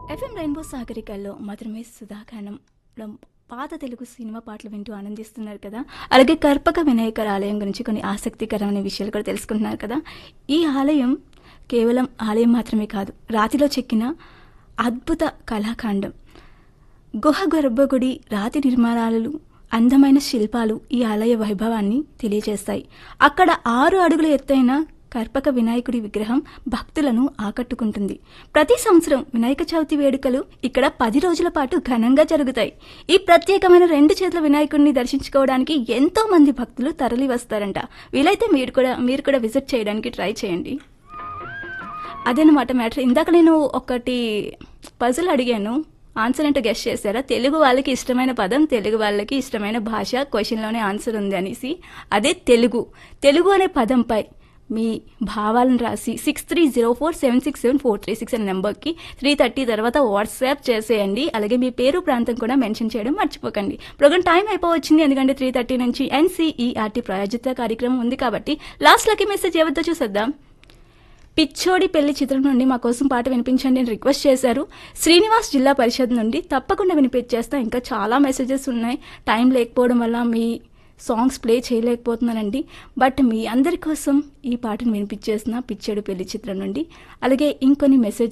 FM rainbow సాగరికల్లో మధురమే సుధాకానంలో పాత Telugu cinema పాటలు వింటూ ఆనందిస్తున్నారు కదా అలాగే కర్పక వినాయకర్ ఆలయం గురించి కొన్ని ఆసక్తికరమైన విషయాలు కూడా తెలుసుకుంటున్నారు కదా ఈ ఆలయం కేవలం ఆలయం మాత్రమే కాదు రాతిలో చెక్కిన అద్భుత కళాఖండం గుహ గర్భగుడి రాతి నిర్మాణాలు అందమైన శిల్పాలు ఈ ఆలయ వైభవాన్ని తెలియజేస్తాయి అక్కడ ఆరు అడుగుల ఎత్తైన కర్పక వినాయకుడి విగ్రహం భక్తులను ఆకట్టుకుంటుంది ప్రతి సంవత్సరం వినాయక చవితి వేడుకలు ఇక్కడ పది రోజుల పాటు ఘనంగా జరుగుతాయి ఈ ప్రత్యేకమైన రెండు చేతుల వినాయకుడిని దర్శించుకోవడానికి ఎంతో మంది భక్తులు తరలి వస్తారంట వీలైతే మీరు కూడా మీరు కూడా విజిట్ చేయడానికి ట్రై చేయండి అదనమాట మ్యాటర్ ఇందాక నేను ఒకటి పజిల్ అడిగాను ఆన్సర్ అంటే గెస్ట్ చేశారా తెలుగు వాళ్ళకి ఇష్టమైన పదం తెలుగు వాళ్ళకి ఇష్టమైన భాష క్వశ్చన్లోనే ఆన్సర్ ఉంది అనేసి అదే తెలుగు తెలుగు అనే పదంపై మీ భావాలను రాసి six three zero four seven six seven four three six అనే నెంబర్కి త్రీ థర్టీ తర్వాత వాట్సాప్ చేసేయండి అలాగే మీ పేరు ప్రాంతం కూడా మెన్షన్ చేయడం మర్చిపోకండి ప్రోగ్రామ్ టైం అయిపోవచ్చింది ఎందుకంటే త్రీ థర్టీ నుంచి ఎన్సీఈఆర్టీ ప్రాయోజిత కార్యక్రమం ఉంది కాబట్టి లాస్ట్ లకి మెసేజ్ ఎవరితో చూసేద్దాం పిచ్చోడి పెళ్లి చిత్రం నుండి మా కోసం పాట వినిపించండి అని రిక్వెస్ట్ చేశారు శ్రీనివాస్ జిల్లా పరిషత్ నుండి తప్పకుండా వినిపించేస్తా ఇంకా చాలా మెసేజెస్ ఉన్నాయి టైం లేకపోవడం వల్ల మీ సాంగ్స్ ప్లే చేయలేకపోతున్నానండి బట్ మీ అందరి కోసం ఈ పాటను వినిపించేసిన పిచ్చోడి పెళ్లి చిత్రం నుండి అలాగే ఇంకొన్ని మెసేజ్